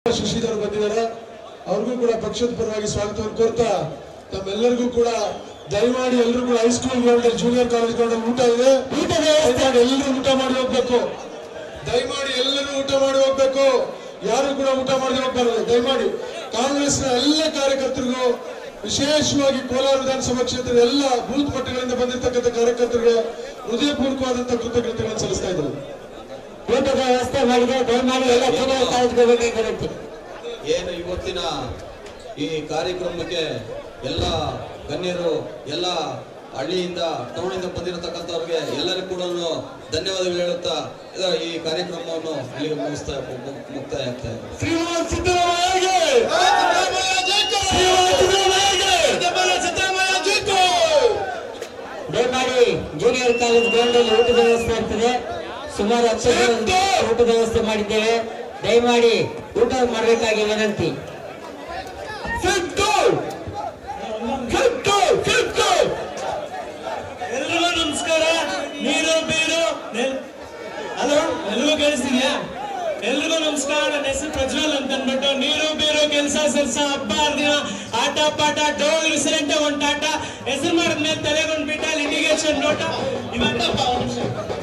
ಶಶಿಧರ್ ಬಂದಿದ್ದಾರೆ ಅವ್ರಿಗೂ ಕೂಡ ಪಕ್ಷದ ಪರವಾಗಿ ಸ್ವಾಗತವನ್ನು ಕೋರ್ತಾ ತಮ್ಮೆಲ್ಲರಿಗೂ ಕೂಡ ದಯಮಾಡಿ ಎಲ್ಲರೂ ಕೂಡ high school ground junior college ground ಅಲ್ಲಿ ಊಟ ಇದೆ ಊಟ ದಯಮಾಡಿ ಎಲ್ಲರೂ ಊಟ ಮಾಡಿ ಹೋಗ್ಬೇಕು ದಯಮಾಡಿ ಎಲ್ಲರೂ ಊಟ ಮಾಡಿ ಹೋಗ್ಬೇಕು ಯಾರು ಕೂಡ ಊಟ ಮಾಡದೆ ಹೋಗ್ಬಾರ್ದು ದಯಮಾಡಿ ಕಾಂಗ್ರೆಸ್ನ ಎಲ್ಲ ಕಾರ್ಯಕರ್ತರಿಗೂ ವಿಶೇಷವಾಗಿ ಕೋಲಾರ ವಿಧಾನಸಭಾ ಕ್ಷೇತ್ರದ ಎಲ್ಲ ಬೂತ್ ಪಟ್ಟಗಳಿಂದ ಬಂದಿರತಕ್ಕಂಥ ಕಾರ್ಯಕರ್ತರಿಗೆ ಹೃದಯಪೂರ್ವಕವಾದಂತಹ ಕೃತಜ್ಞತೆಗಳನ್ನು ಸಲ್ಲಿಸ್ತಾ ಇದ್ದಾರೆ ಊಟದ ವ್ಯವಸ್ಥೆ ಮಾಡಿದೆ ದಯಮಾಡಿ ಎಲ್ಲ ಜೂನಿಯರ್ ಕಾಲೇಜ್ಗೆ ಹೋಗಬೇಕಾಗಿ ವಿನಂತಿ ಏನು ಇವತ್ತಿನ ಈ ಕಾರ್ಯಕ್ರಮಕ್ಕೆ ಎಲ್ಲ ಗಣ್ಯರು ಎಲ್ಲ ಹಳ್ಳಿಯಿಂದ ಟೌನಿಂದ ಬಂದಿರತಕ್ಕಂಥವ್ರಿಗೆ ಎಲ್ಲರಿಗೂ ಕೂಡ ಧನ್ಯವಾದಗಳು ಹೇಳುತ್ತಾ ಇದು ಈ ಕಾರ್ಯಕ್ರಮವನ್ನು ಇಲ್ಲಿಗೆ ಮುಗಿಸ್ತಾ ಮು- ಮುಕ್ತಾಯ ಆಗ್ತಾ ಇದೆ ಶ್ರೀಮಾನ್ ಸಿದ್ದರಾಮಯ್ಯಗೆ ಶ್ರೀಮಾನ್ ಸಿದ್ದರಾಮಯ್ಯಗೆ ದಯಮಾಡಿ ಜೂನಿಯರ್ ಕಾಲೇಜ್ ಗ್ರೌಂಡ್ ಅಲ್ಲಿ ಊಟದ ವ್ಯವಸ್ಥೆ ಇರ್ತದೆ ಸುಮಾರು ಹತ್ತು ಜನ ಊಟದ ವ್ಯವಸ್ಥೆ ಮಾಡಿದ್ದೇವೆ ದಯಮಾಡಿ ಊಟ ಮಾಡಬೇಕಾಗಿ ವಿನಂತಿ ಸಿದ್ದು ಸಿದ್ದು ಸಿದ್ದು ಎಲ್ರಿಗೂ ನಮಸ್ಕಾರ ನೀರು ಬೀರು ಹಲೋ ಎಲ್ರಿಗೂ ಕೇಳಿಸ್ತಿದ್ಯಾ ಎಲ್ರಿಗೂ ನಮಸ್ಕಾರ ನನ್ನ ಹೆಸರು ಪ್ರಜ್ವಲ್ ಅಂತ ಅಂದ್ಬಿಟ್ಟು ನೀರು ಬೀರು ಕೆಲಸ ಸರ್ಸ ಹಬ್ಬ ಹರಿದಿನ ಆಟ ಪಾಠ ಡೋಲ್ ರಿಸಲೆಂಟ್ ಒಂಟಾಟ ಹೆಸರು ಮಾಡಿದ್ಮೇಲೆ ತಲೆಗೊಂಡ್ಬಿಟ್ಟ ಲಿಟಿಗೇಷನ್ ನೋಟ ಇವತ್ತಪ್ಪ ಒಂದ್ ನಿಮಿಷ